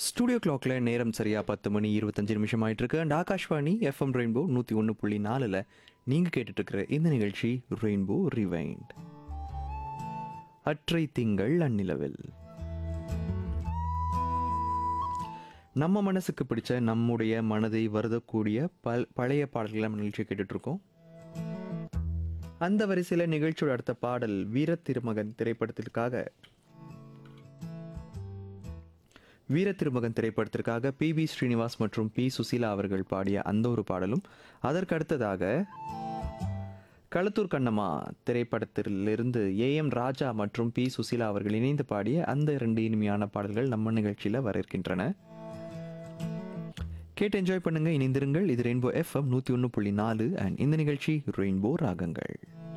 studio கிளாக்ல நேரம் சரியா பத்து மணி இருபத்தஞ்சு நிமிஷம் ஆயிட்டு இருக்கு அண்ட் ஆகாஷ்வாணி எஃப்எம் ரெயின்போ நூற்றி ஒன்று புள்ளி நாலில் நீங்கள் கேட்டுட்டு இருக்கிற இந்த நிகழ்ச்சி ரெயின்போ ரிவைண்ட் அற்றை திங்கள் அந்நிலவில் நம்ம மனசுக்கு பிடிச்ச நம்முடைய மனதை வருதக்கூடிய பல் பழைய பாடல்களை நம்ம நிகழ்ச்சி கேட்டுட்டு இருக்கோம் அந்த வரிசையில் நிகழ்ச்சியோட அடுத்த பாடல் வீர திருமகன் திரைப்படத்திற்காக வீர திருமகன் திரைப்படத்திற்காக பி பி ஸ்ரீனிவாஸ் மற்றும் பி சுசீலா அவர்கள் பாடிய அந்த ஒரு பாடலும் அதற்கு அடுத்ததாக களத்தூர் கண்ணம்மா திரைப்படத்திலிருந்து ஏ எம் ராஜா மற்றும் பி சுசீலா அவர்கள் இணைந்து பாடிய அந்த இரண்டு இனிமையான பாடல்கள் நம்ம நிகழ்ச்சியில் வர இருக்கின்றன கேட்டு என்ஜாய் பண்ணுங்க இணைந்திருங்கள் இது ரெயின்போ எஃப்எம் நூற்றி ஒன்று புள்ளி நாலு அண்ட் இந்த நிகழ்ச்சி ரெயின்போ ராகங்கள்